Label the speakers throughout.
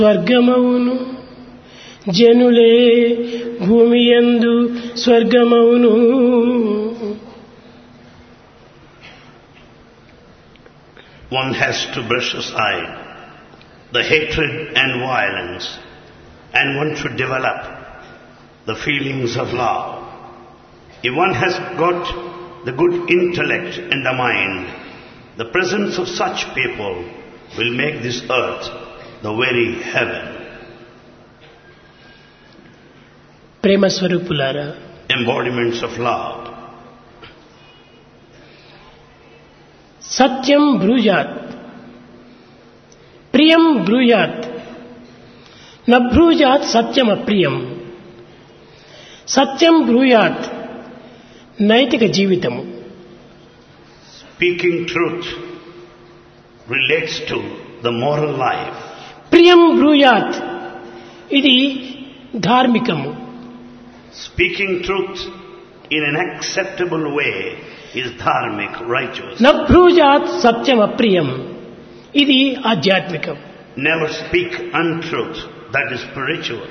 Speaker 1: స్వర్గమవును జనులే భూమి యందు స్వర్గమవును
Speaker 2: One has to brush aside the hatred and violence and one should develop the feelings of love. If one has got the good intellect and the mind, the presence of such people will make this earth the very heaven.
Speaker 1: ప్రేమ స్వరూపులారా
Speaker 2: Embodiments of love.
Speaker 1: సత్యం బ్రూయాత్ ప్రియం బ్రూయాత్ నభ్రూజాత్ సత్యం అప్రియం సత్యం బ్రూయాత్ నైతిక జీవితము
Speaker 2: Speaking truth relates to the moral life.
Speaker 1: ప్రియం బ్రూయాత్ ఇది ధార్మికము
Speaker 2: Speaking truth in an acceptable way is dharmic, righteous.
Speaker 1: నభ్రూజాత్ సత్యం అప్రియం ఇది ఆధ్యాత్మికం
Speaker 2: Never speak untruth, that is spiritual.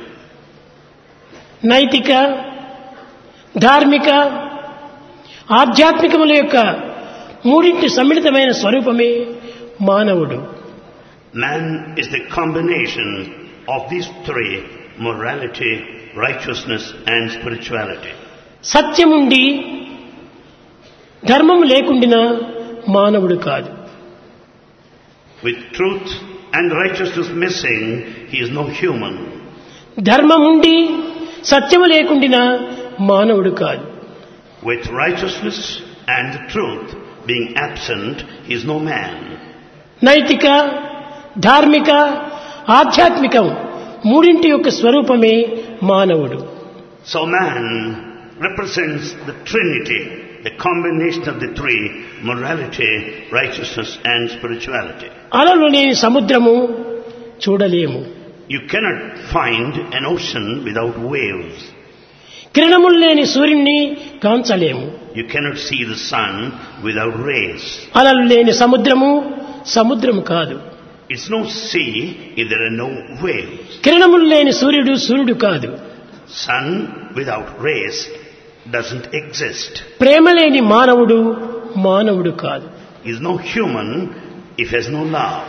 Speaker 1: నైతిక ధార్మిక ఆధ్యాత్మికముల యొక్క మూడింటి సమ్మిళితమైన స్వరూపమే మానవుడు
Speaker 2: Man is the combination of these three morality, righteousness, and spirituality.
Speaker 1: సత్యముండి ధర్మము లేకుండినా మానవుడు కాదు
Speaker 2: With truth and righteousness missing, he is no human.
Speaker 1: ధర్మముండి సత్యము లేకుండినా మానవుడు కాదు
Speaker 2: With righteousness and the truth being absent, he is no man.
Speaker 1: నైతిక ధార్మిక ఆధ్యాత్మికం మూడింటి యొక్క స్వరూపమే మానవుడు
Speaker 2: So man represents the trinity, the combination of the three, morality, righteousness and spirituality.
Speaker 1: అలలు లేని సముద్రము చూడలేము
Speaker 2: You cannot find an ocean without waves.
Speaker 1: కిరణములు లేని సూర్యుణ్ణి కాంచలేము
Speaker 2: You cannot see the sun without rays.
Speaker 1: అలలు లేని సముద్రము సముద్రము కాదు
Speaker 2: It's no sea if there are no waves.
Speaker 1: కిరణములు లేని సూర్యుడు సూర్యుడు కాదు
Speaker 2: Sun without rays doesn't exist.
Speaker 1: ప్రేమ లేని మానవుడు మానవుడు కాదు
Speaker 2: Is no human if he has no love.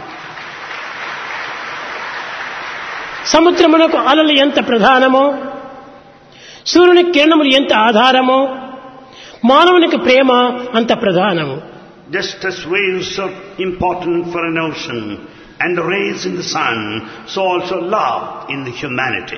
Speaker 1: సముద్రమునకు అలలు ఎంత ప్రధానమో సూర్యుని కిరణములు ఎంత ఆధారమో మానవునికి ప్రేమ అంత ప్రధానము
Speaker 2: Just as waves are important for an ocean and rays in the sun, so also love in the humanity.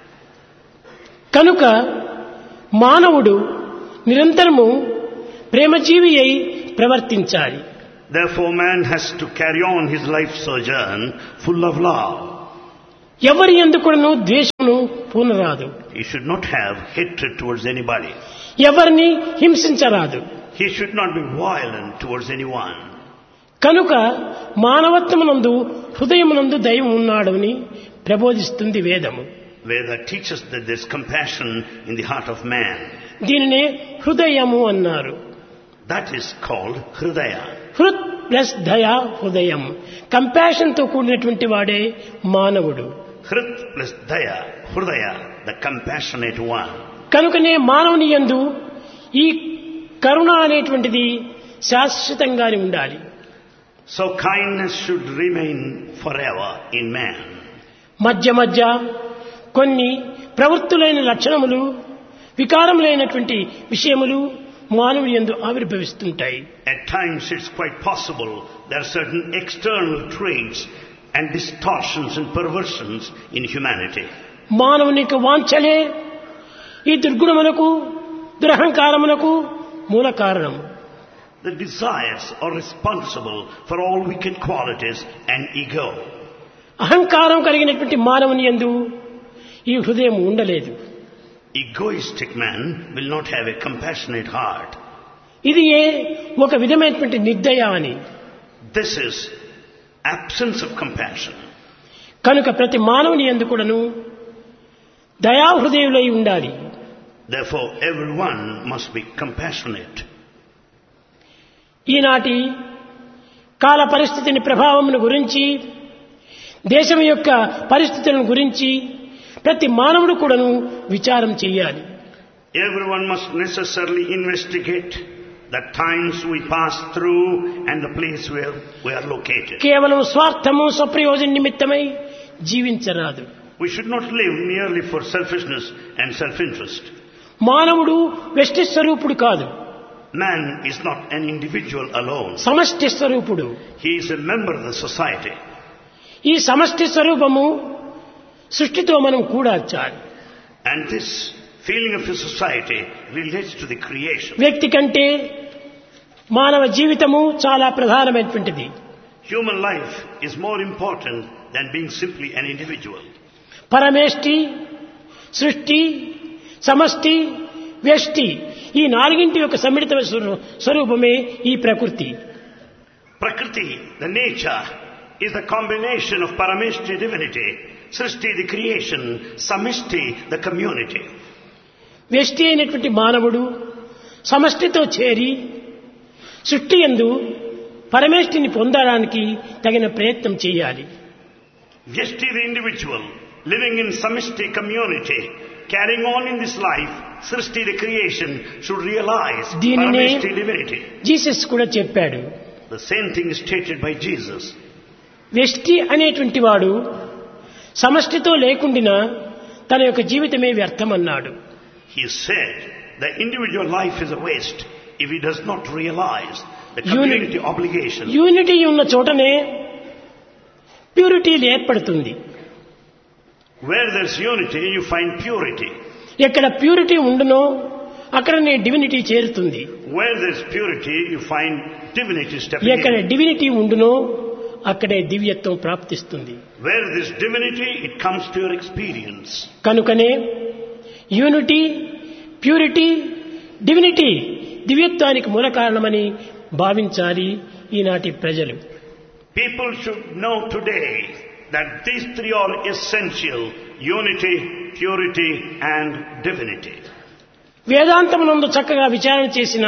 Speaker 1: కనుక మానవుడు నిరంతరము ప్రేమజీవి అయి ప్రవర్తించాలి
Speaker 2: Therefore man has to carry on his life sojourn full of love.
Speaker 1: ఎవరి ఎందుకును ద్వేషమును పూనరాదు
Speaker 2: He should not have hatred towards anybody.
Speaker 1: ఎవరిని హింసించరాదు
Speaker 2: He should not be violent towards anyone.
Speaker 1: కనుక మానవత్వమునందు హృదయమునందు దైవం ఉన్నాడని ప్రబోధిస్తుంది వేదము
Speaker 2: Veda teaches that there's compassion in the heart of man.
Speaker 1: దీనినే హృదయము అన్నారు
Speaker 2: That is called Hridaya.
Speaker 1: హృత్ ప్లస్ దయా హృదయం కంపాషన్ తో కూడినటువంటి వాడే మానవుడు
Speaker 2: Hrit plus Daya, Hridaya, the compassionate one.
Speaker 1: కనుకనే మానవుని యందు ఈ కరుణ అనేటువంటిది శాశ్వతంగానే ఉండాలి
Speaker 2: So kindness should remain forever in man.
Speaker 1: మధ్య మధ్య కొన్ని ప్రవృత్తులైన లక్షణములు వికారములైనటువంటి విషయములు మానవుని యందు ఆవిర్భవిస్తుంటాయి
Speaker 2: At times it's quite possible there are certain external traits and distortions and perversions in humanity.
Speaker 1: మానవునికి వాంఛలే ఈ దుర్గుణములకు దురహంకారములకు మూల కారణం
Speaker 2: The desires are responsible for all wicked qualities and ego.
Speaker 1: అహంకారం కలిగినటువంటి మానవుని యందు ఈ హృదయం ఉండలేదు
Speaker 2: Egoistic man will not have a compassionate heart.
Speaker 1: ఇది ఏ ఒక విధమైనటువంటి నిర్దయ అని
Speaker 2: This is absence of compassion.
Speaker 1: కనుక ప్రతి మానవుని ఎందు కూడాను దయాహృదయులై ఉండాలి
Speaker 2: Therefore, everyone must be compassionate.
Speaker 1: ఈనాటి కాల పరిస్థితిని ప్రభావమును గురించి దేశం యొక్క పరిస్థితులను గురించి ప్రతి మానవుడు కూడాను విచారం చేయాలి
Speaker 2: Everyone must necessarily investigate the times we pass through and the place where we are located.
Speaker 1: కేవలం స్వార్థము స్వప్రయోజన నిమిత్తమై జీవించరాదు
Speaker 2: We should not live merely for selfishness and self-interest.
Speaker 1: మానవుడు వ్యష్టి స్వరూపుడు కాదు
Speaker 2: Man is not an individual alone.
Speaker 1: సమష్టి స్వరూపుడు
Speaker 2: He is a member of the society.
Speaker 1: ఈ సమష్టి స్వరూపము సృష్టితో మనం కూడాచాలి
Speaker 2: And this feeling of a society relates to the creation.
Speaker 1: వ్యక్తి కంటే మానవ జీవితము చాలా ప్రధానమైనటువంటిది
Speaker 2: Human life is more important than being simply an individual.
Speaker 1: పరమేష్టి సృష్టి సమష్టి వ్యష్టి ఈ నాలుగింటి యొక్క సమ్మిళిత స్వరూ- స్వరూపమే ఈ ప్రకృతి
Speaker 2: Prakriti, the nature, is the combination of Parameshti divinity, Srishti the creation, Samishti the community.
Speaker 1: వ్యష్టి అయినటువంటి మానవుడు సమష్టితో చేరి సృష్టి ఎందు పరమేష్టిని పొందడానికి తగిన ప్రయత్నం చేయాలి
Speaker 2: Vyashti the individual, living in Samishti community, carrying on in this life, Srishti the creation, should realize
Speaker 1: దీనినే-
Speaker 2: Parameshti divinity.
Speaker 1: జీసస్ కూడా చెప్పాడు
Speaker 2: The same thing is stated by Jesus.
Speaker 1: వ్యష్టి అనేటువంటి వాడు సమష్టితో లేకుండినా తన యొక్క జీవితమే వ్యర్థమన్నాడు
Speaker 2: He said the individual life is a waste if he does not realize the
Speaker 1: Unity.
Speaker 2: community obligation.
Speaker 1: Unity ఉన్న చోటనే ప్యూరిటీ ఏర్పడుతుంది
Speaker 2: Where there's unity, you find purity.
Speaker 1: ఎక్కడ ప్యూరిటీ ఉండునో అక్కడనే డివినిటీ చేరుతుంది
Speaker 2: Where there's purity, you find divinity stepping
Speaker 1: ఎక్కడ
Speaker 2: in.
Speaker 1: Divinity ఉండునో అక్కడే దివ్యత్వం ప్రాప్తిస్తుంది
Speaker 2: Where there's divinity, it comes to your experience.
Speaker 1: కనుకనే యూనిటీ ప్యూరిటీ డివినిటీ దివ్యత్వానికి మూల కారణమని భావించాలి ఈనాటి ప్రజలు
Speaker 2: People should know today that these three are essential. Unity, purity and divinity.
Speaker 1: వేదాంతమునందు చక్కగా విచారణ చేసిన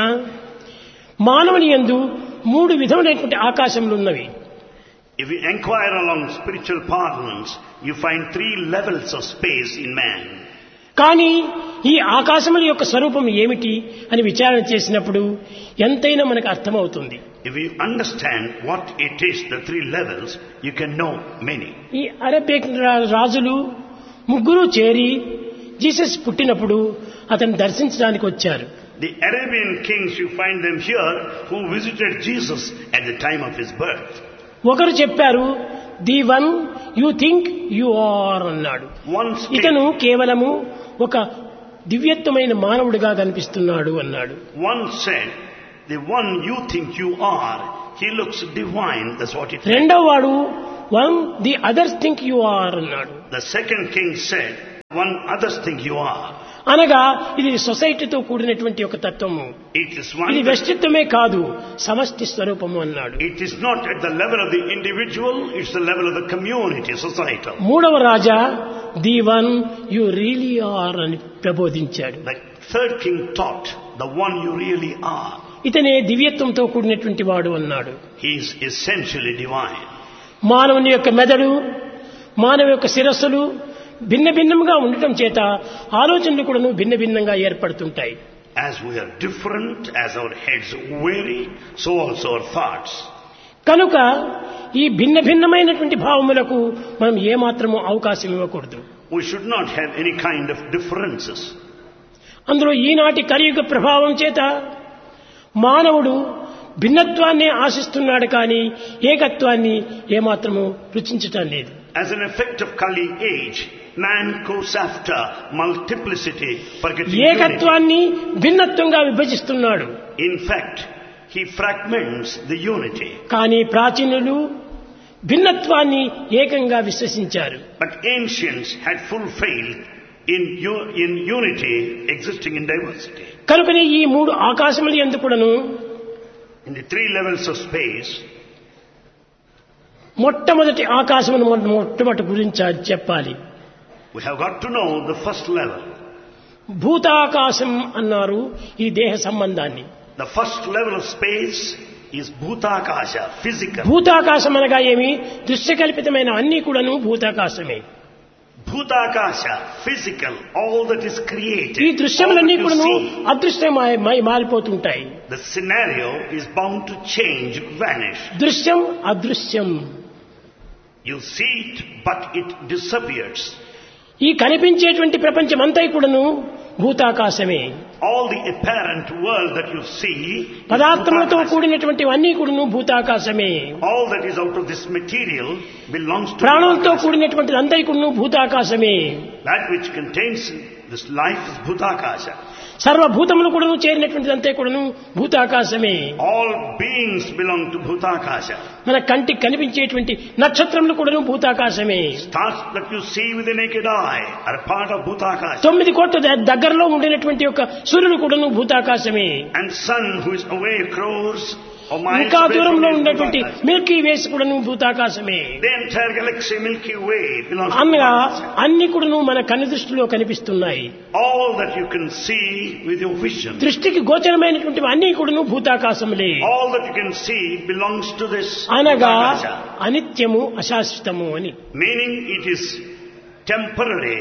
Speaker 1: మానవుని యందు మూడు విధములైనటువంటి ఆకాశములు ఉన్నవి
Speaker 2: If you inquire along spiritual parlance, you find three levels of space in man.
Speaker 1: కానీ ఈ ఆకాశముల యొక్క స్వరూపం ఏమిటి అని విచారణ చేసినప్పుడు ఎంతైనా మనకు అర్థమవుతుంది
Speaker 2: If you understand what it is, the three levels, you can know many.
Speaker 1: ఈ అరబిక్ రా- రాజులు ముగ్గురు చేరి జీసస్ పుట్టినప్పుడు అతను దర్శించడానికి వచ్చారు
Speaker 2: The Arabian kings, you find them here, who visited Jesus at the time of his birth.
Speaker 1: ఒకరు చెప్పారు the one you think you are అన్నాడు
Speaker 2: One
Speaker 1: ఇతను
Speaker 2: stated,
Speaker 1: కేవలము ఒక దివ్యత్వమైన మానవుడిగా కనిపిస్తున్నాడు అన్నాడు
Speaker 2: one said, the one you think you are, he looks divine. That's what it said.
Speaker 1: రెండవ వాడు one the others think you are అన్నాడు
Speaker 2: The second king said, one others think you are.
Speaker 1: అనగా ఇది సొసైటీతో కూడినటువంటి ఒక తత్వము
Speaker 2: It is one.
Speaker 1: ఇది
Speaker 2: that-
Speaker 1: వ్యక్తిత్వమే కాదు సమష్టి స్వరూపము అన్నాడు
Speaker 2: It is not at the level of the individual, it's the level of the community, societal.
Speaker 1: మూడవ రాజా the one you really are అని ప్రబోధించాడు
Speaker 2: The third king taught, the one you really are.
Speaker 1: ఇతనే దివ్యత్వంతో కూడినటువంటి వాడు అన్నాడు
Speaker 2: He is essentially divine.
Speaker 1: మానవుని యొక్క మెదడు మానవ యొక్క శిరస్సులు భిన్న భిన్నంగా ఉండటం చేత ఆలోచనలు కూడాను భిన్న భిన్నంగా ఏర్పడుతుంటాయి
Speaker 2: As we are different, as our heads vary, so also our thoughts.
Speaker 1: కనుక ఈ భిన్న భిన్నమైనటువంటి భావములకు మనం ఏమాత్రము అవకాశం ఇవ్వకూడదు
Speaker 2: We should not have any kind of differences.
Speaker 1: అందులో ఈనాటి కలియుగ ప్రభావం చేత మానవుడు భిన్నత్వాన్ని ఆశిస్తున్నాడు కానీ ఏకత్వాన్ని ఏమాత్రము రుచించటం లేదు
Speaker 2: As an effect of Kali age, man goes after multiplicity, forgetting unity.
Speaker 1: ఏకత్వాన్ని భిన్నత్వంగా విభజిస్తున్నాడు
Speaker 2: In fact, he fragments the unity.
Speaker 1: కానీ ప్రాచీనులు భిన్నత్వాన్ని ఏకంగా విశ్వసించారు
Speaker 2: But ancients had full faith in, u- in unity existing in diversity.
Speaker 1: కనుకనే ఈ మూడు ఆకాశములు ఎందుకుడను
Speaker 2: In the three levels of space,
Speaker 1: మొట్టమొదటి ఆకాశమును మనం మొట్టమొదటి గురించి చెప్పాలి
Speaker 2: we have got to know the first level.
Speaker 1: భూతాకాశం అన్నారు ఈ దేహ సంబంధాన్ని
Speaker 2: The first level of space is Bhutakasha, physical.
Speaker 1: భూతాకాశం అనగా ఏమి దృశ్యకల్పితమైన అన్ని కూడాను భూతాకాశమే
Speaker 2: Bhutakasha, physical, all that is created.
Speaker 1: ఈ
Speaker 2: all
Speaker 1: దృశ్యములన్నీ
Speaker 2: that you
Speaker 1: కూడాను
Speaker 2: see.
Speaker 1: అదృశ్యమై మారిపోతుంటాయి
Speaker 2: The scenario is bound to change, vanish.
Speaker 1: దృశ్యం అదృశ్యం
Speaker 2: You see it, but it disappears.
Speaker 1: ఈ కనిపించేటువంటి ప్రపంచం అంతా కూడాను భూతాకాశమే
Speaker 2: All the apparent world that you see, is
Speaker 1: పదార్థములతో
Speaker 2: Bhutakasha.
Speaker 1: కూడినటువంటి అన్ని కూడాను భూతాకాశమే
Speaker 2: all that is out of this material belongs to
Speaker 1: ప్రాణంతో
Speaker 2: Bhutakasha.
Speaker 1: కూడినటువంటి అందరి కూడాను భూతాకాశమే
Speaker 2: That which contains this life is Bhutakasha.
Speaker 1: సర్వభూతములు కూడాను చేరినటువంటిది అంతే కూడాను భూతాకాశమే
Speaker 2: All beings belong to Bhutakasha.
Speaker 1: మన కంటికి కనిపించేటువంటి నక్షత్రములు కూడాను భూతాకాశమే
Speaker 2: Stars that you see with the naked eye are part of Bhutakasha.
Speaker 1: తొమ్మిది కోట్ల ద- దగ్గరలో ఉండినటువంటి యొక్క సూర్యుడు కూడాను భూతాకాశమే
Speaker 2: And sun who is away crores or miles
Speaker 1: ఇంకా
Speaker 2: away from
Speaker 1: దూరంలో
Speaker 2: you is
Speaker 1: ఉన్నటువంటి
Speaker 2: Bhutakasha.
Speaker 1: మిల్కీ వేస్ కూడాను భూతాకాశమే
Speaker 2: The entire galaxy Milky Way belongs to
Speaker 1: అనగా
Speaker 2: Bhutakasha.
Speaker 1: అన్ని కూడాను మన కన్ను దృష్టిలో కనిపిస్తున్నాయి
Speaker 2: All that you can see with your vision,
Speaker 1: దృష్టికి గోచరమైనటువంటి అన్ని కూడాను భూతాకాశములే
Speaker 2: all that you can see belongs to this
Speaker 1: అనగా
Speaker 2: Bhutakasha.
Speaker 1: అనిత్యము అశాశ్వతము అని
Speaker 2: Meaning it is temporary.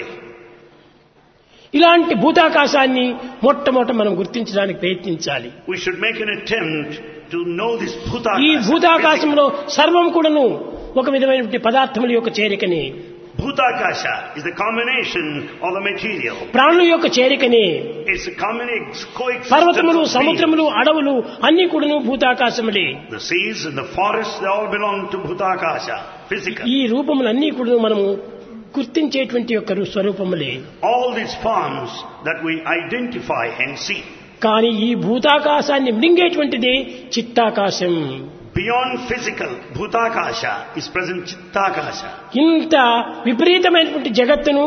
Speaker 1: ఇలాంటి భూతాకాశాన్ని మొట్టమొదట మనం గుర్తించడానికి ప్రయత్నించాలి
Speaker 2: We should make an attempt to know this
Speaker 1: ఈ
Speaker 2: Bhutakasha.
Speaker 1: భూతాకాశంలో సర్వం కూడాను ఒక విధమైనటువంటి పదార్థముల యొక్క చేరికని
Speaker 2: Bhutakasha is the combination of the material.
Speaker 1: ప్రాణుల యొక్క చేరికని
Speaker 2: It's a combination, coexistence
Speaker 1: పర్వతములు
Speaker 2: of beings.
Speaker 1: సముద్రములు అడవులు అన్ని కూడాను భూతాకాశములే
Speaker 2: The seas and the forests, they all belong to Bhutakasha, physical.
Speaker 1: ఈ రూపములన్నీ కూడా మనము గుర్తించేటువంటి యొక్క రు- స్వరూపములే
Speaker 2: All these forms that we identify and see.
Speaker 1: కానీ ఈ భూతాకాశాన్ని మృంగేటువంటిది చిత్తాకాశం
Speaker 2: Beyond physical, Bhutakasha is present Chittakasha.
Speaker 1: ఇంత విపరీతమైనటువంటి జగత్తును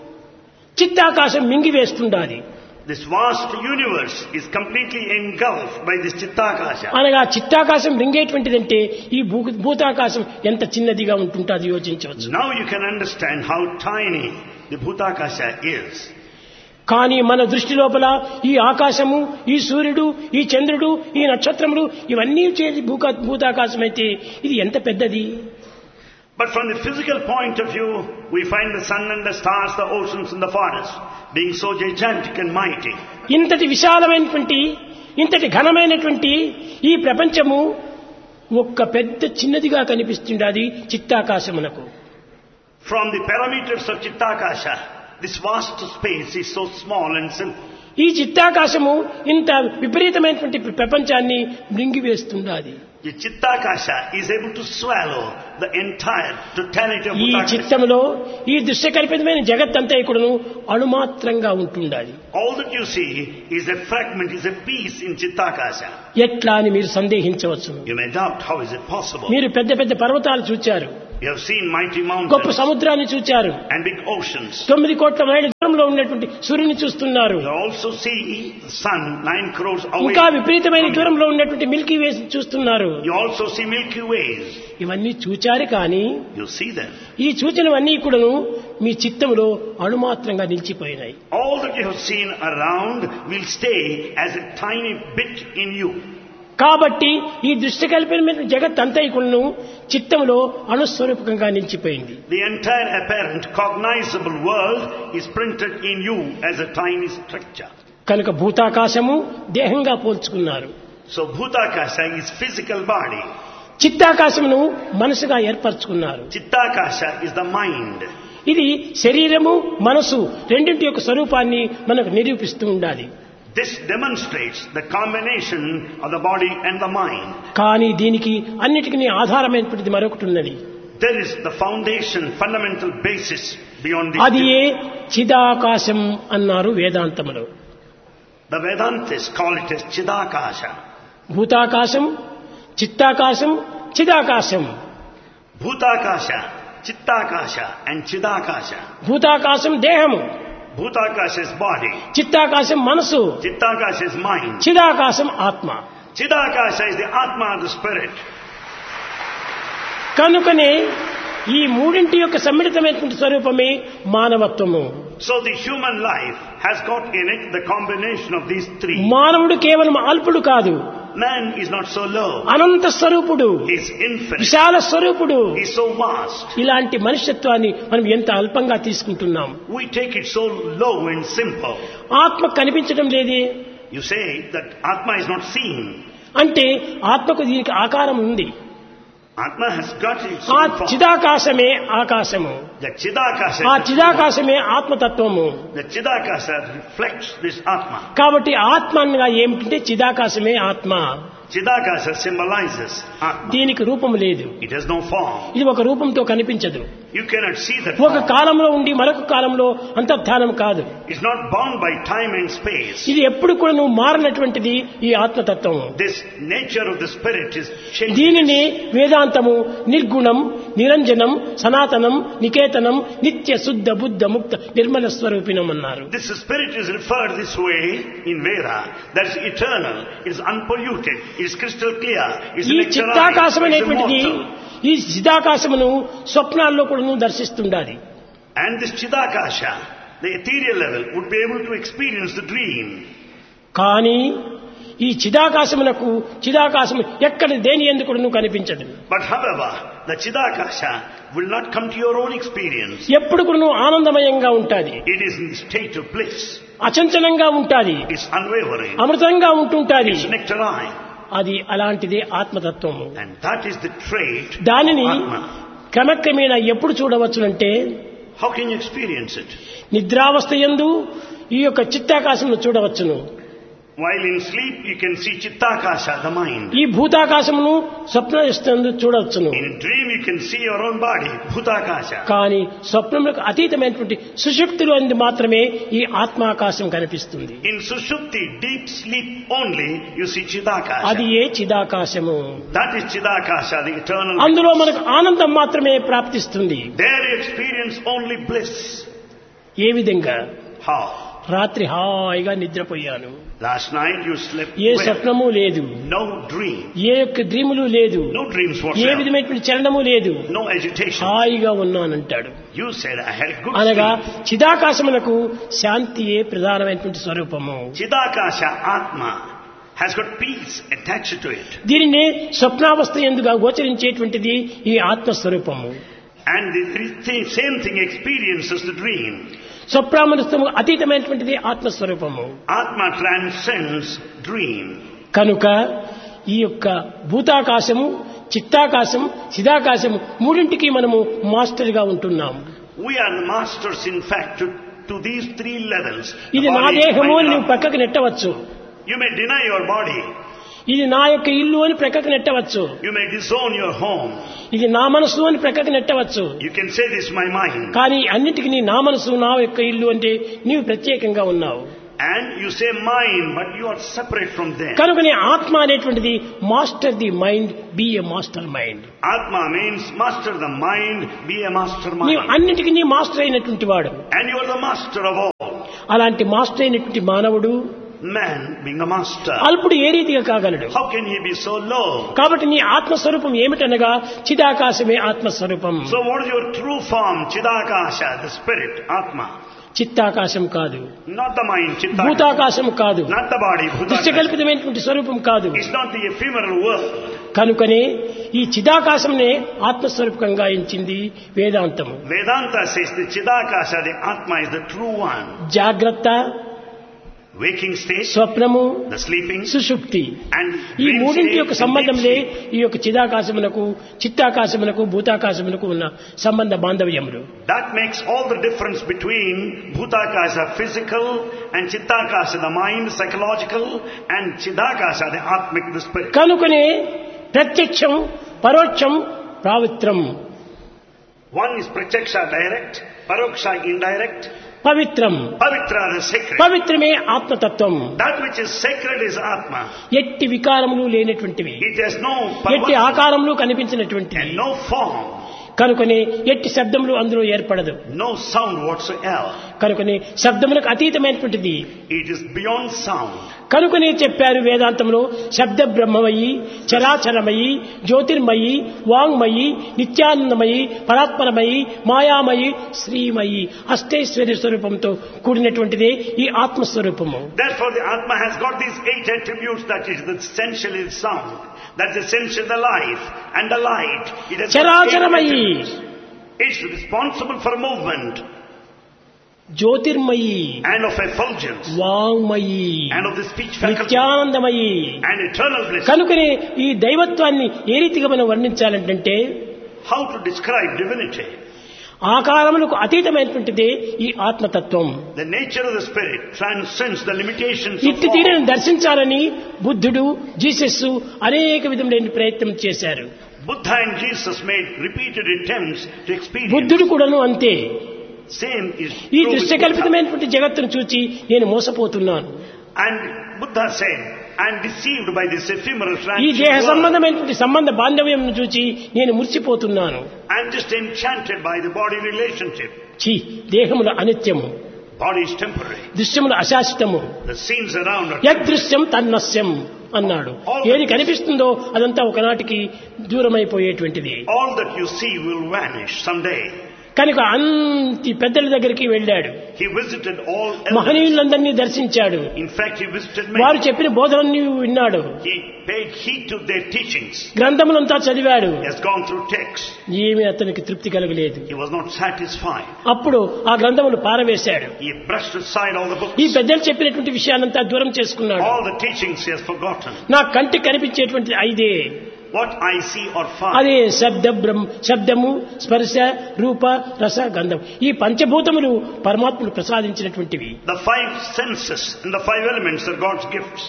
Speaker 1: చిత్తాకాశం మింగివేస్తుండాలి
Speaker 2: This vast universe is completely engulfed by this Chittakasha.
Speaker 1: అనగా చిత్తాకాశం మింగేటువంటిదంటే ఈ భూ భూతాకాశం ఎంత చిన్నదిగా ఉంటుంటుంది యోచించవచ్చు
Speaker 2: Now you can understand how tiny the Bhutakasha is.
Speaker 1: కానీ మన దృష్టి లోపల ఈ ఆకాశము ఈ సూర్యుడు ఈ చంద్రుడు ఈ నక్షత్రములు ఇవన్నీ చేరి భూకా భూతాకాశం అయితే ఇది ఎంత పెద్దది
Speaker 2: But from the physical point of view, we find the sun and the stars, the oceans and the forests being so gigantic and mighty.
Speaker 1: ఇంతటి విశాలమైనటువంటి ఇంతటి ఘనమైనటువంటి ఈ ప్రపంచము ఒక్క పెద్ద చిన్నదిగా కనిపిస్తుండది చిత్తాకాశమునకు
Speaker 2: From the parameters of Chittakasha, this vast space is so small and simple.
Speaker 1: ఈ చిత్తాకాశము ఇంత విపరీతమైనటువంటి ప్రపంచాన్ని మృంగివేస్తుండాది
Speaker 2: The Chittakasha is able to swallow the entire totality of
Speaker 1: ఈ
Speaker 2: Bhutakasha.
Speaker 1: చిత్తములో ఈ దృశ్యకల్పితమైన జగత్తంతా ఇక్కడను అణుమాత్రంగా ఉంటుండాలి
Speaker 2: All that you see is a fragment, is a piece in Chittakasha.
Speaker 1: ఎట్లా అని మీరు సందేహించవచ్చు
Speaker 2: You may doubt how is it possible.
Speaker 1: మీరు పెద్ద పెద్ద పర్వతాలు చూచారు
Speaker 2: You have seen mighty
Speaker 1: గొప్ప
Speaker 2: mountains
Speaker 1: సముద్రాన్ని చూచారు
Speaker 2: and big oceans.
Speaker 1: తొమ్మిది కోట్ల మైళ్ళ దూరంలో ఉన్నటువంటి సూర్యుని చూస్తున్నారు
Speaker 2: You also see the sun nine crores away.
Speaker 1: ఇంకా విపరీతమైన
Speaker 2: from you.
Speaker 1: దూరంలో ఉన్నటువంటి మిల్కీ వేస్ చూస్తున్నారు
Speaker 2: You also see Milky Ways.
Speaker 1: ఇవన్నీ చూచారు కానీ
Speaker 2: You see them.
Speaker 1: ఈ సూచనవన్నీ కూడాను మీ చిత్తములో అణుమాత్రంగా నిలిచిపోయినాయి
Speaker 2: All that you have seen around will stay as a tiny bit in you.
Speaker 1: కాబట్టి ఈ దృష్టి కల్పిన జగత్ అంతా కూడాను చిత్తములో అణుస్వరూపకంగా నిలిచిపోయింది
Speaker 2: The entire apparent cognizable world is printed in you as a tiny structure.
Speaker 1: కనుక భూతాకాశము దేహంగా పోల్చుకున్నారు
Speaker 2: So Bhutakasha is physical body.
Speaker 1: చిత్తాకాశమును మనసుగా ఏర్పరచుకున్నారు
Speaker 2: Chittakasha is the mind.
Speaker 1: ఇది శరీరము మనసు రెండింటి యొక్క స్వరూపాన్ని మనకు నిరూపిస్తూ ఉండాలి
Speaker 2: This demonstrates the combination of the body and the mind.
Speaker 1: కానీ దీనికి అన్నిటికీ ఆధారమైనటువంటిది మరొకటి ఉన్నది
Speaker 2: There is the foundation, fundamental basis beyond the
Speaker 1: అది ఏ చిదాకాశం అన్నారు వేదాంతములో
Speaker 2: The Vedantis call it as Chidakasha.
Speaker 1: భూతాకాశం చిత్తాకాశం చిదాకాశం
Speaker 2: Bhutakasha, Chittakasha and Chidakasha.
Speaker 1: భూతాకాశం దేహము
Speaker 2: Bhutakasha is body.
Speaker 1: చిత్తాకాశం మనసు
Speaker 2: Chittakasha is mind.
Speaker 1: చిదాకాశం ఆత్మ
Speaker 2: Chidakasha is the Atma, the spirit.
Speaker 1: కనుకనే ఈ మూడింటి యొక్క సమ్మిళితమైనటువంటి స్వరూపమే మానవత్వము
Speaker 2: So the human life has got in it the combination of these three.
Speaker 1: మానవుడు కేవలం అల్పుడు కాదు
Speaker 2: Man is not so low.
Speaker 1: అనంత స్వరూపుడు
Speaker 2: He is infinite.
Speaker 1: విశాల స్వరూపుడు
Speaker 2: He is so vast.
Speaker 1: ఇలాంటి మనుష్యత్వాన్ని మనం ఎంత అల్పంగా తీసుకుంటున్నాం
Speaker 2: We take it so low and simple.
Speaker 1: ఆత్మ కనిపించడం లేదే
Speaker 2: You say that Atma is not seen.
Speaker 1: అంటే ఆత్మకు దీనికి ఆకారం ఉంది
Speaker 2: Atma has got its
Speaker 1: ఆ
Speaker 2: own form.
Speaker 1: చిదాకాశమే ఆకాశము
Speaker 2: The Chidakasha.
Speaker 1: ఆ చిదాకాశమే ఆత్మతత్వము
Speaker 2: The Chidakasha reflects this Atma.
Speaker 1: కాబట్టి ఆత్మ అనగా ఏమిటంటే చిదాకాశమే ఆత్మ
Speaker 2: Chidakasha symbolizes Atma.
Speaker 1: దీనికి రూపం లేదు
Speaker 2: It has no form.
Speaker 1: ఇది ఒక రూపంతో కనిపించదు
Speaker 2: You cannot see that
Speaker 1: ఒక
Speaker 2: form.
Speaker 1: కాలంలో ఉండి మరొక కాలంలో అంతర్ధానం కాదు
Speaker 2: It's not bound by time and space.
Speaker 1: ఇది ఎప్పుడు కూడా నువ్వు మారినటువంటిది ఈ ఆత్మతత్వం
Speaker 2: This nature of the spirit is changing.
Speaker 1: దీనిని వేదాంతము నిర్గుణం నిరంజనం సనాతనం నికేతనం నిత్య శుద్ధ బుద్ధ ముక్త నిర్మల స్వరూపిణం అన్నారు
Speaker 2: This spirit is referred this way in Veda. That's eternal. It's unpolluted. It's crystal clear. It's
Speaker 1: ఈ
Speaker 2: electrolyte.
Speaker 1: చిత్తాకాశం
Speaker 2: It's
Speaker 1: అనేటువంటిది
Speaker 2: immortal.
Speaker 1: ఈ చిదాకాశమును స్వప్నాల్లో కూడా దర్శిస్తుండాలి
Speaker 2: And this Chidakasha, the ethereal level, would be able to experience the dream.
Speaker 1: కానీ ఈ చిదాకాశమునకు చిదాకాశము ఎక్కడ దేని ఎందుకు కనిపించదు
Speaker 2: But however, the Chidakasha will not come to your own experience.
Speaker 1: ఎప్పుడు కూడా ఆనందమయంగా ఉంటాది
Speaker 2: It is in the state of bliss.
Speaker 1: అచంచలంగా ఉంటాది
Speaker 2: It's unwavering.
Speaker 1: అమృతంగా ఉంటుంటాది
Speaker 2: It's nectarine.
Speaker 1: అది అలాంటిదే ఆత్మతత్వము
Speaker 2: And that is the trait
Speaker 1: దానిని
Speaker 2: of Atma.
Speaker 1: క్రమక్రమేణా ఎప్పుడు చూడవచ్చునంటే
Speaker 2: How can you experience it?
Speaker 1: నిద్రావస్థ యందు ఈ యొక్క చిత్తాకాశమును చూడవచ్చును
Speaker 2: While in sleep, you can see Chittakasha, the mind.
Speaker 1: ఈ భూతాకాశమును స్వప్నయందు చూడవచ్చును
Speaker 2: In dream, you can see your own body, Bhutakasha.
Speaker 1: కానీ స్వప్నములకు అతీతమైనటువంటి సుషుప్తిలో అందు మాత్రమే ఈ ఆత్మాకాశం కనిపిస్తుంది
Speaker 2: In Sushupti, deep sleep only, you see
Speaker 1: అది
Speaker 2: Chidakasha.
Speaker 1: A చిదాకాశము
Speaker 2: That is Chidakasha, the eternal.
Speaker 1: అందులో మనకు ఆనందం మాత్రమే ప్రాప్తిస్తుంది
Speaker 2: There you experience only bliss.
Speaker 1: ఏ విధంగా
Speaker 2: How?
Speaker 1: రాత్రి హాయిగా నిద్రపోయాను
Speaker 2: Last night you slept
Speaker 1: A
Speaker 2: well.
Speaker 1: స్వప్నము లేదు
Speaker 2: No dream.
Speaker 1: ఏ యొక్క ద్రీములు లేదు
Speaker 2: No dreams
Speaker 1: ఏ
Speaker 2: whatsoever.
Speaker 1: విధమైనటువంటి చలనము లేదు
Speaker 2: No agitation.
Speaker 1: హాయిగా ఉన్నానంటాడు
Speaker 2: You said, I had a good
Speaker 1: అనగా
Speaker 2: sleep.
Speaker 1: చిదాకాశమునకు శాంతియే ప్రధానమైనటువంటి స్వరూపము
Speaker 2: Chidakasha Atma has got peace attached to it.
Speaker 1: దీనినే స్వప్నావస్థ ఎందుగా గోచరించేటువంటిది ఈ ఆత్మస్వరూపము
Speaker 2: And the th- same thing experiences the dream.
Speaker 1: స్వప్నామనస్థము అతీతమైనటువంటిది ఆత్మస్వరూపము
Speaker 2: Atma transcends dream.
Speaker 1: కనుక ఈ యొక్క భూతాకాశము చిత్తాకాశం చిదాకాశము మూడింటికి మనము మాస్టర్గా ఉంటున్నాం
Speaker 2: We are the masters, in fact, to, to these three levels. The
Speaker 1: ఇది నా
Speaker 2: body,
Speaker 1: దేహము అని
Speaker 2: mind,
Speaker 1: నువ్వు
Speaker 2: love.
Speaker 1: పక్కకు నెట్టవచ్చు
Speaker 2: You may deny your body.
Speaker 1: ఇది నా యొక్క ఇల్లు అని ప్రక్కకు నెట్టవచ్చు
Speaker 2: You may disown your home.
Speaker 1: ఇది నా మనసు అని ప్రక్కకు నెట్టవచ్చు
Speaker 2: You can say this is my mind.
Speaker 1: కానీ అన్నిటికీ నీ నా మనసు నా యొక్క ఇల్లు అంటే నీవు ప్రత్యేకంగా ఉన్నావు
Speaker 2: And you say mine, but you are separate from them.
Speaker 1: కనుకనే ఆత్మ అనేటువంటిది master the mind be a master mind
Speaker 2: Atma means master the mind, be a master
Speaker 1: నీవు
Speaker 2: mind.
Speaker 1: అన్నిటికీ నీ మాస్టర్ అయినటువంటి వాడు
Speaker 2: And you are the master of all.
Speaker 1: అలాంటి master అయినటువంటి మానవుడు
Speaker 2: Man being a master.
Speaker 1: అల్పుడు ఏ రీతిగా కాగలడు
Speaker 2: How can he be so low?
Speaker 1: కాబట్టి నీ ఆత్మస్వరూపం ఏమిటనగా చిదాకాశమే ఆత్మస్వరూపం
Speaker 2: So what is your true form? Chidakasha, the spirit, Atma.
Speaker 1: చిత్తాకాశం కాదు
Speaker 2: Not the mind, Chidakasha.
Speaker 1: భూతాకాశం కాదు
Speaker 2: Not the body, Bhutakasha.
Speaker 1: దృశ్యకల్పితమైనటువంటి స్వరూపం కాదు
Speaker 2: It's not the ephemeral world.
Speaker 1: కనుకనే ఈ చిదాకాశంనే ఆత్మస్వరూపంగా ఎంచింది వేదాంతము
Speaker 2: Vedanta says the Chidakasha, the Atma is the true one.
Speaker 1: జాగ్రత్త
Speaker 2: Waking state,
Speaker 1: స్వప్నము
Speaker 2: the sleeping,
Speaker 1: సుషుప్తి
Speaker 2: and
Speaker 1: ఈ
Speaker 2: dream
Speaker 1: మూడింటి
Speaker 2: state,
Speaker 1: యొక్క
Speaker 2: and
Speaker 1: సంబంధంలే
Speaker 2: deep sleep.
Speaker 1: ఈ యొక్క చిదాకాశమునకు చిత్తాకాశమునకు భూతాకాశమునకు ఉన్న సంబంధ బాంధవ్యములు
Speaker 2: That makes all the difference between Bhutakasha, physical, and Chittakasha, the mind, psychological, and Chidakasha, the Atmic, the spirit.
Speaker 1: కనుకనే ప్రత్యక్షం పరోక్షం ప్రావిత్రం
Speaker 2: One is Pratyaksha, direct, Paroksha, indirect,
Speaker 1: పవిత్రం
Speaker 2: Pavitra, the sacred.
Speaker 1: పవిత్రమే ఆత్మతత్వం
Speaker 2: That which is sacred is Atma.
Speaker 1: ఎట్టి వికారములు లేనటువంటివి
Speaker 2: It has no
Speaker 1: ఎట్టి
Speaker 2: perversion
Speaker 1: ఆకారములు కనిపించినటువంటివి
Speaker 2: and no form,
Speaker 1: కనుకనే ఎట్టి శబ్దములు అందులో ఏర్పడదు
Speaker 2: no sound whatsoever.
Speaker 1: కనుకనే శబ్దములకు అతీతమైనటువంటిది
Speaker 2: It is beyond sound.
Speaker 1: కనుకనే చెప్పారు వేదాంతంలో శబ్ద బ్రహ్మమయి చరాచరమయి జ్యోతిర్మయి వాంగ్మయి నిత్యానందమయి పరాత్పరమయి మాయామయి శ్రీమయి అష్టైశ్వర్య స్వరూపంతో కూడినటువంటిదే ఈ ఆత్మస్వరూపము
Speaker 2: Therefore, the Atma has got these eight attributes that is the essential is sound, that's essential the life and the light. It has got eight
Speaker 1: చరాచరమయి
Speaker 2: attributes. It's responsible for movement
Speaker 1: Jyotirmayi
Speaker 2: and of effulgence
Speaker 1: వాంగ్మయి
Speaker 2: and of the speech faculty
Speaker 1: నిత్యానందమయి
Speaker 2: and eternal bliss.
Speaker 1: కనుకనే ఈ దైవత్వాన్ని ఏ రీతిగా మనం వర్ణించాలంటే
Speaker 2: How to describe divinity?
Speaker 1: ఆకారములకు అతీతమైనటువంటిదే ఈ ఆత్మతత్వం
Speaker 2: The nature of the spirit transcends the limitations of
Speaker 1: ఇట్టి
Speaker 2: form.
Speaker 1: తీరును దర్శించాలని బుద్ధుడు జీసస్ అనేక విధములైన ప్రయత్నం చేశారు
Speaker 2: Buddha and Jesus made repeated attempts to experience.
Speaker 1: బుద్ధుడు కూడాను అంతే
Speaker 2: Same is
Speaker 1: ఈ
Speaker 2: true with
Speaker 1: దృశ్య
Speaker 2: Buddha.
Speaker 1: కల్పితమైనటువంటి జగత్తును చూచి నేను మోసపోతున్నాను
Speaker 2: And Buddha said, I am deceived by this ephemeral
Speaker 1: ఈ దేహ
Speaker 2: transient world.
Speaker 1: సంబంధమైనటువంటి సంబంధ బాంధవ్యం చూచి నేను మురిసిపోతున్నాను
Speaker 2: I am just enchanted by the body relationship.
Speaker 1: ఛీ దేహముల అనిత్యము
Speaker 2: Body is temporary.
Speaker 1: దృశ్యములు అశాశ్వతము
Speaker 2: The scenes around are
Speaker 1: యదృశ్యం తన్నస్యం అన్నాడు ఏది కనిపిస్తుందో అదంతా ఒకనాటికి దూరమైపోయేటువంటిది
Speaker 2: all that you see will vanish someday.
Speaker 1: కనుక అంతి పెద్దల దగ్గరికి వెళ్ళాడు
Speaker 2: He visited all elders.
Speaker 1: మహనీయులందరినీ దర్శించాడు
Speaker 2: In fact, he visited
Speaker 1: వారు
Speaker 2: many.
Speaker 1: చెప్పిన బోధనన్ని విన్నాడు
Speaker 2: He paid heed to their teachings.
Speaker 1: గ్రంథములంతా చదివాడు
Speaker 2: He has gone through texts.
Speaker 1: ఏమీ అతనికి తృప్తి కలగలేదు
Speaker 2: He was not satisfied.
Speaker 1: అప్పుడు ఆ గ్రంథములు పారవేశాడు
Speaker 2: He brushed aside all the
Speaker 1: ఈ
Speaker 2: books.
Speaker 1: పెద్దలు చెప్పినటువంటి విషయాలంతా దూరం చేసుకున్నాడు
Speaker 2: All the teachings he has forgotten.
Speaker 1: నా కంటికి కనిపించేటువంటి ఐదే
Speaker 2: What I see or find.
Speaker 1: అదే శబ్ద బ్రహ్మ శబ్దము స్పర్శ రూప రస గంధం ఈ పంచభూతములు పరమాత్ముడు ప్రసాదించినటువంటివి
Speaker 2: The five senses and the five elements are God's gifts.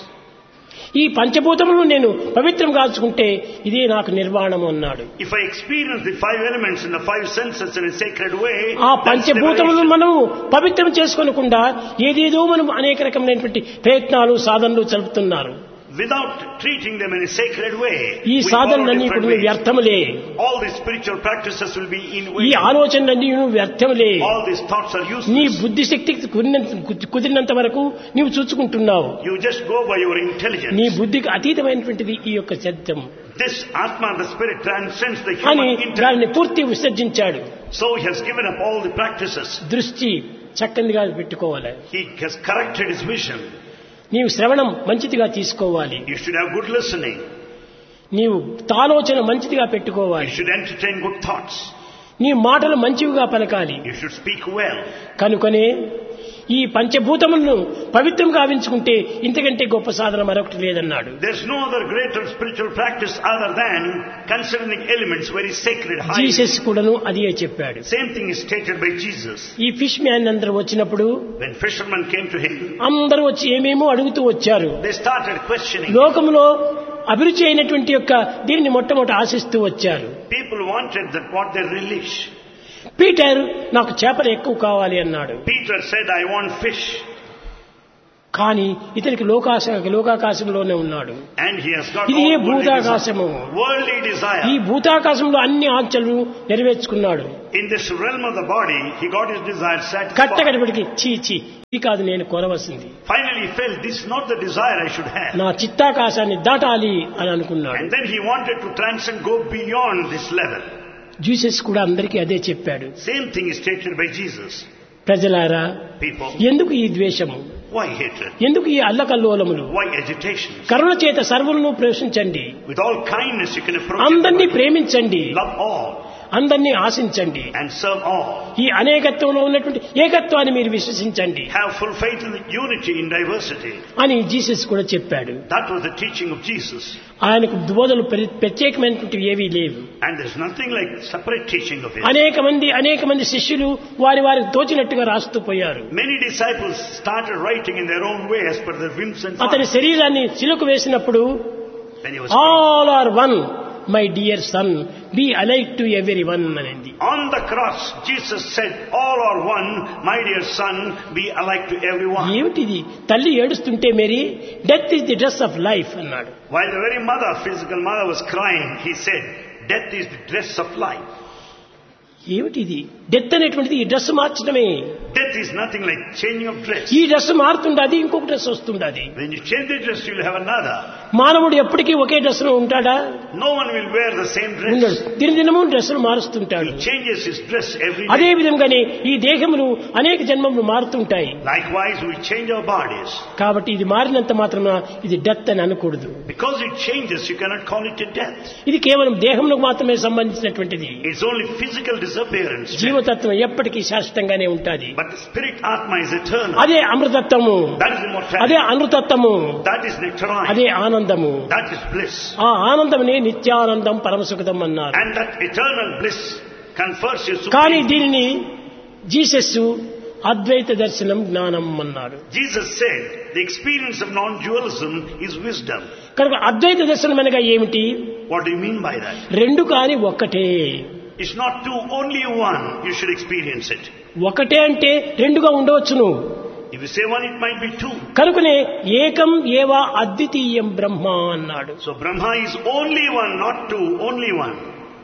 Speaker 1: ఈ పంచభూతములను నేను పవిత్రం కాల్చుకుంటే ఇదే నాకు నిర్వాణము అన్నాడు
Speaker 2: If I experience the five elements and the five senses in a sacred way,
Speaker 1: ఆ
Speaker 2: that's
Speaker 1: పంచభూతములను
Speaker 2: liberation.
Speaker 1: మనము పవిత్రం చేసుకోనకుండా ఏదేదో మనం అనేక రకమైనటువంటి ప్రయత్నాలు సాధనలు జరుపుతున్నారు
Speaker 2: without treating them in a sacred way,
Speaker 1: ఈ
Speaker 2: we follow
Speaker 1: సాధనలన్నీ
Speaker 2: different
Speaker 1: కూడా
Speaker 2: ways.
Speaker 1: వ్యర్థములే
Speaker 2: All these spiritual practices will be in
Speaker 1: ఈ
Speaker 2: vain.
Speaker 1: ఆలోచనలన్నీ వ్యర్థములే
Speaker 2: All these thoughts are
Speaker 1: నీ
Speaker 2: useless.
Speaker 1: బుద్ధి శక్తికి కుదిరినంత- కుదిరినంత వరకు నీవు చూచుకుంటున్నావు
Speaker 2: You just go by your
Speaker 1: నీ
Speaker 2: intelligence.
Speaker 1: బుద్ధికి అతీతమైనటువంటిది ఈ యొక్క శబ్దం
Speaker 2: This Atma, the spirit, transcends the
Speaker 1: అని
Speaker 2: human intellect.
Speaker 1: దానిని పూర్తి విసర్జించాడు
Speaker 2: So he has given up all the practices.
Speaker 1: దృష్టి చక్కనిగా పెట్టుకోవాలి
Speaker 2: He has corrected his vision.
Speaker 1: నీవు శ్రవణం మంచిదిగా తీసుకోవాలి
Speaker 2: You should have good listening.
Speaker 1: నీవు తాలోచన మంచిదిగా పెట్టుకోవాలి
Speaker 2: You should entertain good thoughts.
Speaker 1: నీ మాటలు మంచివిగా పలకాలి
Speaker 2: You should speak well.
Speaker 1: కనుకనే ఈ పంచభూతములను పవిత్రం గావించుకుంటే ఇంతకంటే గొప్ప సాధన మరొకటి లేదన్నాడు
Speaker 2: There's no other greater spiritual practice other than considering elements very sacred, high.
Speaker 1: Jesus కూడాను అదే చెప్పాడు
Speaker 2: Same thing is stated by Jesus.
Speaker 1: ఈ ఫిష్ మ్యాన్ అందరూ వచ్చినప్పుడు
Speaker 2: When fishermen came to him,
Speaker 1: అందరూ వచ్చి ఏమేమో అడుగుతూ వచ్చారు
Speaker 2: they started questioning.
Speaker 1: లోకములో అభిరుచి అయినటువంటి యొక్క దీనిని మొట్టమొదటి ఆశిస్తూ వచ్చారు
Speaker 2: People wanted that what they relish.
Speaker 1: Peter నాకు చేపలు ఎక్కువ కావాలి అన్నాడు
Speaker 2: Peter said, I want fish.
Speaker 1: కానీ ఇతనికి లోకాశ లోకాకాశంలోనే ఉన్నాడు
Speaker 2: And he has got
Speaker 1: ఇది ఏ
Speaker 2: all worldly
Speaker 1: భూతాకాశము
Speaker 2: desire. Worldly
Speaker 1: ఈ
Speaker 2: desire.
Speaker 1: భూతాకాశంలో అన్ని ఆంక్షలను నెరవేర్చుకున్నాడు
Speaker 2: In this realm of the body, he got his desire satisfied.
Speaker 1: కట్టకడపడికి చీ చీ ఇది కాదు నేను కోరవలసింది
Speaker 2: Finally, he felt this is not the desire I should have.
Speaker 1: నా చిత్తాకాశాన్ని దాటాలి అని అనుకున్నాడు
Speaker 2: And then he wanted to transcend, go beyond this level.
Speaker 1: Jesus కూడా అందరికీ అదే చెప్పాడు
Speaker 2: Same thing is stated by Jesus.
Speaker 1: ప్రజలారా
Speaker 2: People,
Speaker 1: ఎందుకు ఈ ద్వేషము
Speaker 2: why hatred?
Speaker 1: ఎందుకు ఈ అల్లకల్లోలములు
Speaker 2: Why agitation?
Speaker 1: కరుణ చేత సర్వులను ప్రేమించండి
Speaker 2: With all kindness you can approach
Speaker 1: అందరినీ
Speaker 2: everybody.
Speaker 1: ప్రేమించండి
Speaker 2: Love all
Speaker 1: అందరినీ ఆశించండి
Speaker 2: and serve all.
Speaker 1: ఈ అనేకత్వంలో ఉన్నటువంటి ఏకత్వాన్ని మీరు విశ్వసించండి
Speaker 2: Have full faith in the unity in diversity.
Speaker 1: అని జీసస్ కూడా చెప్పాడు
Speaker 2: That was the teaching of Jesus.
Speaker 1: ఆయనకు బోధలు ప్ర- ప్రత్యేకమైనటువంటివి ఏవీ లేవు
Speaker 2: And there's nothing like separate teaching of it.
Speaker 1: అనేక మంది అనేక మంది శిష్యులు వారి వారికి తోచినట్టుగా రాస్తూ పోయారు
Speaker 2: Many disciples started writing in their own way as per their whims and
Speaker 1: అతని
Speaker 2: fancies.
Speaker 1: శరీరాన్ని చిలుకు వేసినప్పుడు
Speaker 2: When he was
Speaker 1: all are one my dear son be alike to every one అనేది
Speaker 2: on the cross, Jesus said, All are one, my dear son, be alike to everyone.
Speaker 1: ఏమిటిది తల్లి ఏడుస్తుంటే Mary death is the dress of life అన్నాడు
Speaker 2: While the very mother, physical mother, was crying, he said, Death is the dress of life.
Speaker 1: ఏమిటిది death అనేటువంటిది ఈ dress మార్చడమే
Speaker 2: Death is nothing like changing of dress.
Speaker 1: ఈ dress మారుతుండది ఇంకొక dress వస్తుండది
Speaker 2: When you change the dress, you'll have another.
Speaker 1: మానవుడు ఎప్పటికీ ఒకే డ్రెస్ లో ఉంటాడా
Speaker 2: No one will wear the same
Speaker 1: ఉండడు
Speaker 2: dress.
Speaker 1: దినదినము డ్రెస్సులు మారుస్తుంటాడు
Speaker 2: He changes his dress every
Speaker 1: అదే
Speaker 2: day.
Speaker 1: విధంగానే ఈ దేహములు అనేక జన్మములు మారుతుంటాయి
Speaker 2: Likewise, we change our bodies.
Speaker 1: కాబట్టి ఇది మారినంత మాత్రమే ఇది డెత్ అని అనకూడదు
Speaker 2: Because it changes, you cannot call it a death.
Speaker 1: ఇది కేవలం దేహములకు మాత్రమే సంబంధించినటువంటిది
Speaker 2: It's only physical disappearance.
Speaker 1: జీవతత్వం ఎప్పటికీ శాశ్వతంగానే ఉంటుంది
Speaker 2: But the spirit Atma is eternal.
Speaker 1: అదే అమృతత్వము
Speaker 2: That is
Speaker 1: అదే
Speaker 2: immortality.
Speaker 1: అనృతత్వము
Speaker 2: That is nectarine.
Speaker 1: అదే ఆనందము
Speaker 2: That is bliss.
Speaker 1: ఆ ఆనందమునే నిత్యానందం పరమసుఖదం అన్నారు
Speaker 2: And that eternal bliss confers you
Speaker 1: కానీ
Speaker 2: supreme.
Speaker 1: దీనిని జీసస్ అద్వైత దర్శనం జ్ఞానం అన్నారు
Speaker 2: Jesus said the experience of non-dualism is wisdom.
Speaker 1: కనుక అద్వైత దర్శనం అనగా ఏమిటి
Speaker 2: What do you mean by that?
Speaker 1: రెండు కాని ఒక్కటే
Speaker 2: It's not two, only one. You should experience it.
Speaker 1: ఒకటే అంటే రెండుగా ఉండవచ్చును
Speaker 2: If you say one, it might be two.
Speaker 1: కనుకనే ఏకం ఏవా అద్వితీయం బ్రహ్మ అన్నాడు
Speaker 2: So Brahma is only one, not two, only one.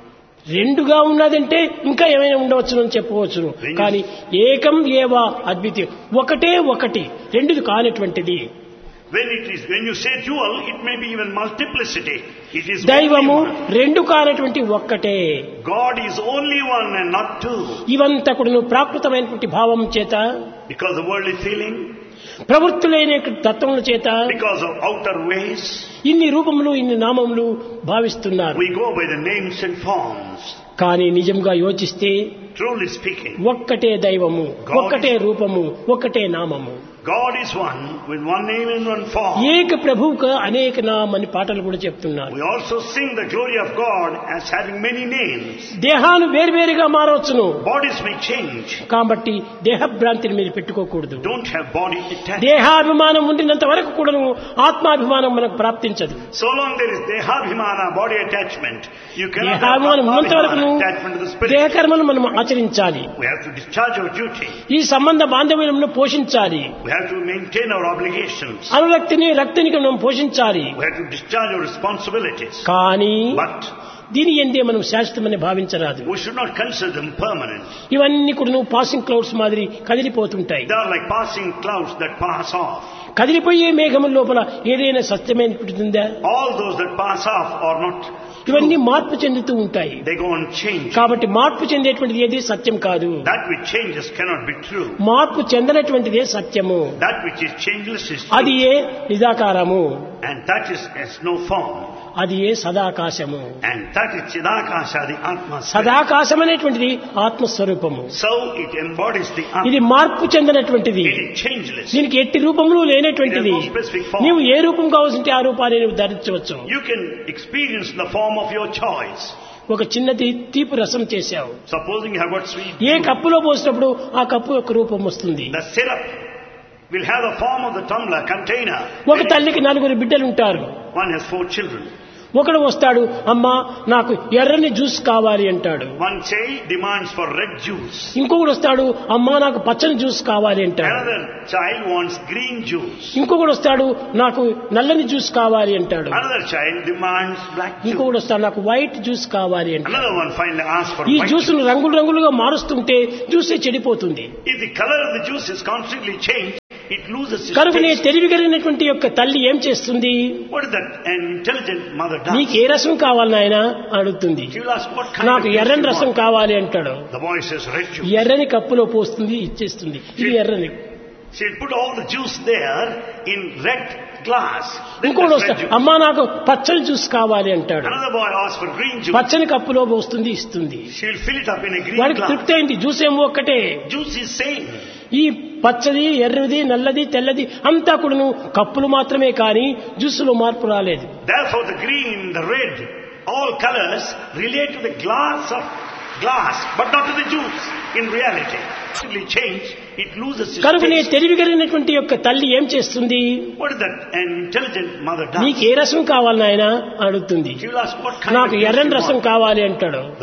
Speaker 1: రెండుగా ఉన్నదంటే ఇంకా ఏమైనా ఉండవచ్చును అని చెప్పవచ్చును కానీ ఏకం ఏవా అద్వితీయం ఒకటే ఒకటి రెండుది కానటువంటిది
Speaker 2: When it is, when you say dual, it may be even multiplicity. It is
Speaker 1: దైవము
Speaker 2: only one.
Speaker 1: రెండు కానటువంటి ఒక్కటే
Speaker 2: God is only one and not two.
Speaker 1: ఇవంతా కూడా ప్రాకృతమైనటువంటి భావం చేత
Speaker 2: Because of worldly feeling,
Speaker 1: ప్రవృత్తులైన తత్వముల చేత
Speaker 2: because of outer ways,
Speaker 1: ఇన్ని రూపములు ఇన్ని నామములు భావిస్తున్నారు
Speaker 2: we go by the names and forms.
Speaker 1: కానీ నిజంగా యోచిస్తే
Speaker 2: Truly speaking,
Speaker 1: ఒక్కటే దైవము ఒక్కటే రూపము ఒక్కటే నామము
Speaker 2: God is one with one name and one form.
Speaker 1: ఏక ప్రభువుక అనేక నామ్ అని పాటలు కూడా చెప్తున్నారు
Speaker 2: We also sing the glory of God as having many names.
Speaker 1: దేహాలు వేరువేరుగా మారవచ్చును
Speaker 2: Bodies may change.
Speaker 1: కాబట్టి దేహభ్రాంతిని మీరు పెట్టుకోకూడదు
Speaker 2: Don't have body attachment.
Speaker 1: దేహాభిమానం ఉండినంత వరకు కూడాను ఆత్మాభిమానం మనకు ప్రాప్తించదు
Speaker 2: So long there is dehabhimana, body attachment, you cannot have
Speaker 1: దేహాభిమానం ఉన్నంత వరకు
Speaker 2: atmabhimana, attachment to the spirit.
Speaker 1: దేహకర్మను మనం ఆచరించాలి
Speaker 2: We have to discharge our duty.
Speaker 1: ఈ సంబంధ బాంధవ్యములను పోషించాలి
Speaker 2: We have to maintain our obligations.
Speaker 1: అనురక్తిని రక్తిని మనం పోషించాలి
Speaker 2: We have to discharge our responsibilities.
Speaker 1: కానీ
Speaker 2: But
Speaker 1: దీని ఎందే మనం శాశ్వతమని భావించరాదు
Speaker 2: we should not consider them permanent.
Speaker 1: ఇవన్నీ కూడా పాసింగ్ క్లౌడ్స్ మాదిరి కదిలిపోతుంటాయి
Speaker 2: They are like passing clouds that pass off.
Speaker 1: కదిలిపోయే మేఘముల లోపల ఏదైనా సత్యమైనటుందా
Speaker 2: All those that pass off are not
Speaker 1: ఇవన్నీ మార్పు చెందుతూ ఉంటాయి
Speaker 2: They go on changing.
Speaker 1: కాబట్టి మార్పు చెందేటువంటిది ఏది సత్యం కాదు
Speaker 2: That which changes cannot be true.
Speaker 1: మార్పు చెందనటువంటిదే సత్యము
Speaker 2: That which is changeless is
Speaker 1: అది
Speaker 2: true.
Speaker 1: A నిజాకారము
Speaker 2: And that is has no form.
Speaker 1: అది ఏ సదాకాశము
Speaker 2: And that is Chidakasha, the Atma. spirit.
Speaker 1: సదాకాశం అనేటువంటిది ఆత్మస్వరూపము
Speaker 2: So it embodies the Atma.
Speaker 1: ఇది మార్పు చెందినటువంటిది
Speaker 2: It is changeless.
Speaker 1: దీనికి ఎట్టి రూపములు లేనటువంటిది
Speaker 2: It has no specific form.
Speaker 1: నీవు ఏ రూపం కావాల్సింటే ఆ రూపాన్ని నువ్వు ధరించవచ్చు
Speaker 2: You can experience the form of your choice.
Speaker 1: ఒక చిన్నది తీపి రసం చేశావు
Speaker 2: Supposing you have got sweet
Speaker 1: A
Speaker 2: juice,
Speaker 1: కప్పులో పోసినప్పుడు ఆ కప్పు యొక్క రూపం వస్తుంది
Speaker 2: the syrup will have the form of the tumbler container.
Speaker 1: ఒక తల్లికి నలుగురు బిడ్డలు ఉంటారు
Speaker 2: One has four children.
Speaker 1: ఒకడు వస్తాడు అమ్మా నాకు ఎర్రని జ్యూస్ కావాలి అంటాడు
Speaker 2: One child demands for red juice.
Speaker 1: ఇంకొకడు వస్తాడు అమ్మా నాకు పచ్చని జ్యూస్ కావాలి అంటాడు
Speaker 2: Another child wants green juice.
Speaker 1: ఇంకొకడు వస్తాడు నాకు నల్లని జ్యూస్ కావాలి అంటాడు
Speaker 2: Another child demands black juice.
Speaker 1: ఇంకొకడు వస్తాడు నాకు వైట్ జ్యూస్ కావాలి అంటాడు
Speaker 2: Another one finally asks for
Speaker 1: ఈ
Speaker 2: white
Speaker 1: జ్యూస్
Speaker 2: juice.
Speaker 1: రంగులు రంగులుగా మారుస్తుంటే జ్యూసే చెడిపోతుంది
Speaker 2: If the color of the juice is constantly changed, it loses its
Speaker 1: కనుకనే
Speaker 2: taste.
Speaker 1: తెలివి కలిగినటువంటి యొక్క తల్లి ఏం చేస్తుంది
Speaker 2: What is that an intelligent mother does?
Speaker 1: నీకు ఏ రసం కావాలి నాయన అడుగుతుంది
Speaker 2: She will ask what kind
Speaker 1: నాకు
Speaker 2: of juice
Speaker 1: ఎర్రని
Speaker 2: you
Speaker 1: రసం
Speaker 2: want.
Speaker 1: కావాలి అంటాడు
Speaker 2: The boy says red juice.
Speaker 1: ఎర్రని కప్పులో పోస్తుంది ఇచ్చేస్తుంది ఇది ఎర్రని
Speaker 2: She'll put all the juice there in red glass. Then
Speaker 1: ఇంకోటి
Speaker 2: there's
Speaker 1: వస్తాడు
Speaker 2: red juice.
Speaker 1: అమ్మా నాకు పచ్చని జ్యూస్ కావాలి అంటాడు
Speaker 2: Another boy asks for green juice.
Speaker 1: పచ్చని కప్పులో పోస్తుంది ఇస్తుంది
Speaker 2: She'll fill it up in a green
Speaker 1: వాడికి
Speaker 2: glass.
Speaker 1: తృప్తి అయింది జ్యూస్ ఏమో ఒక్కటే
Speaker 2: Juice is same.
Speaker 1: ఈ పచ్చది ఎర్రది నల్లది తెల్లది అంతా కూడాను కప్పులు మాత్రమే కానీ జ్యూసులో మార్పు రాలేదు
Speaker 2: Therefore the green, the red, all colors relate to the glass of glass, but not to the juice. In reality, actually change, it loses its
Speaker 1: కనుకనే
Speaker 2: taste.
Speaker 1: తెలివి కలిగినటువంటి యొక్క తల్లి ఏం చేస్తుంది
Speaker 2: What is that an intelligent mother does?
Speaker 1: నీకు ఏ రసం కావాలి నాయన అడుగుతుంది
Speaker 2: She will ask what kind
Speaker 1: నాకు
Speaker 2: of juice
Speaker 1: ఎర్రని
Speaker 2: you
Speaker 1: రసం
Speaker 2: want.
Speaker 1: కావాలి అంటాడు